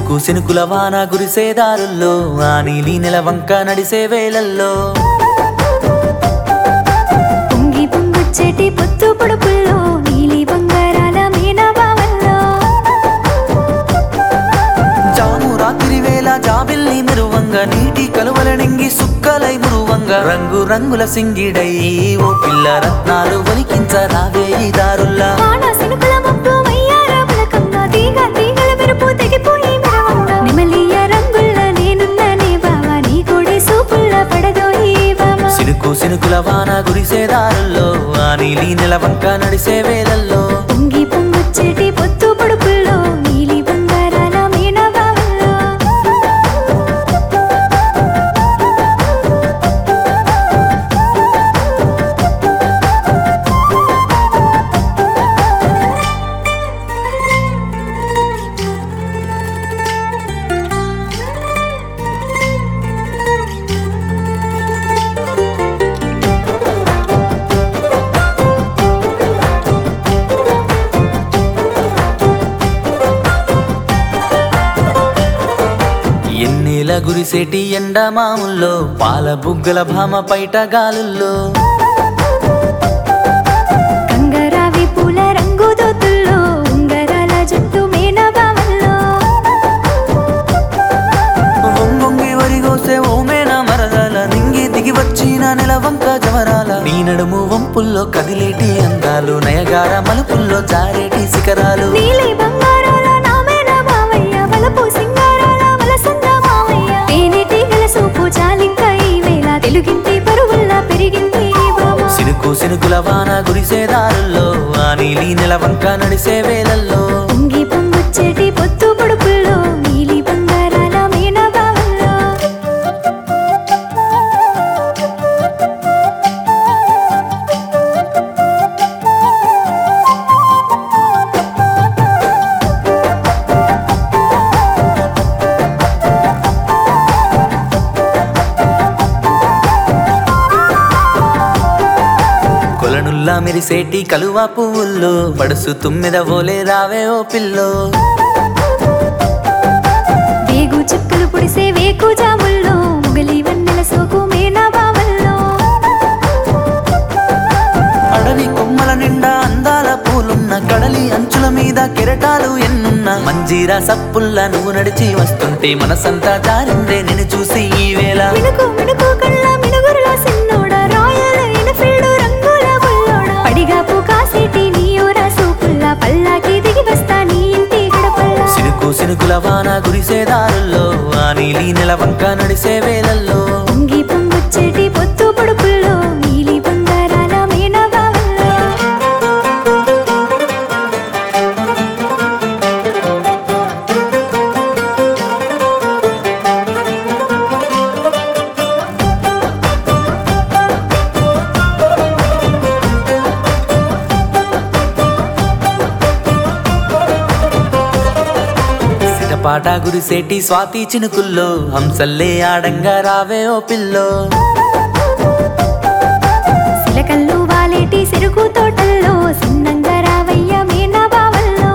సినుకు సినుకుల వాన గురిసే దారుల్లో ఆ నీలి నెల వంక నడిసే వేళల్లో పొంగి పొంగుచ్చేటి పొత్తు పొడుపుల్లో నీలి బంగారాల మీనబావల్లో జాము రాత్రి వేళ జాబిల్లి మెరువంగ నీటి కలువల నింగి సుక్కలై మురువంగ రంగు రంగుల సింగిడై ఓ పిల్ల రత్నాలు ఒలికించరావే ఈ దారుల్లా వాన సినుకుల మబ్బు వయ్యార పులకంగా తీగ తీగల మెరుపు తెగిపోయి మెరవంగా నిమలియ రంగుల్ల నేనున్ననే బావా నీ కొడి సూపుల్ల పడదోయి బావా సినుకు సినుకుల వాన గురిసే దారుల్లో ఆ నీలి నెల వంక నడిసే వేళల్లో పొంగి పొంగుచ్చేటి పొత్తు పొడుపుల్లో నీలి బంగారాల మీనబావల్లో ఎన్నేల గురిసేటి ఎండ మాముల్లో పాల బుగ్గల భామ పైట గాలుల్లో కంగరావి పూల రంగు దోతుల్లో ఉంగరాల జుట్టు మీనబావల్లో వంగొంగి వరిగోసే ఓమేన మరదల నింగి దిగి వచ్చిన నెలవంక జవరాల నీ నడుము వంపుల్లో కదిలేటి అందాలు నయగార మలుపుల్లో జారేటి శిఖరాలు నీలి బంగారాల నామేన మావయ్య వలపు సింగారాల వలసంద మావయ్య తేనెటి గల సూపు చాలింక ఈ వేళ తెలుగింటి పరువుల్లా పెరిగింది ఈ భామ సినుకు సినుకుల వాన గురిసే దారుల్లో ఆ నీలి నెలవంక నడిసే వేళల్లో పొంగి పొంగుచ్చేటి పొత్తు పొడుపుల్లో నీలి బంగారాల మీనబావల్లో కొలనుల్లా మెరిసేటి కలువ పువ్వుల్లో పడుసు తుమ్మెద ఓలే రావే ఓ పిల్లో వేగు చుక్కలు పొడిసే వేకు జాముల్లో ముగలి వన్నెల సోకు మీనబావల్లో అడవి కొమ్మల నిండా అందాల పూలున్న కడలి అంచుల మీద కెరటాలు ఎన్నున్న మంజీరా సప్పుల్లా నువ్వు నడిచి వస్తుంటే మనసంతా జారిందే నేను చూసి ఈ వేళ మినుకు మినుకు కళ్ళ మినుగురుల సిన్నోడ రాయల్ ఎన్ఫీల్డ్ రంగుల బుల్లోడ పడిగాపు కాసేటి నీ ఊర సూపుల్ల పల్లాకి దిగి వస్తా నీ ఇంటి గడపల్ల సినుకు సినుకుల వాన గురిసే దారుల్లో ఆ నీలి నెల వంక నడిసే వేళల్లో పొంగి పొంగుచ్చేటి పొత్తు పొడుపుల్లో నీలి బంగారాల మీనబావల్లో సిటపాట గురిసేటి స్వాతి చినుకుల్లో హంసల్లే ఆడంగా రావే ఓ పిల్లో సిలకల్లు వాలేటి సిరుకు తోటల్లో సిన్నంగా రావయ్య మీనబావల్లో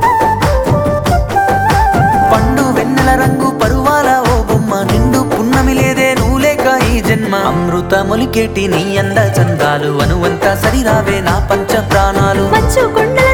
పండు వెన్నెల రంగు పరువాల ఓ బొమ్మ నిండు పున్నమి లేదే నువ్వు లేక ఈ జన్మ అమృత మొలికేటి నీ అంద చందాలు అనువంత సరిరావే నా పంచ ప్రాణాలు మంచు కొండల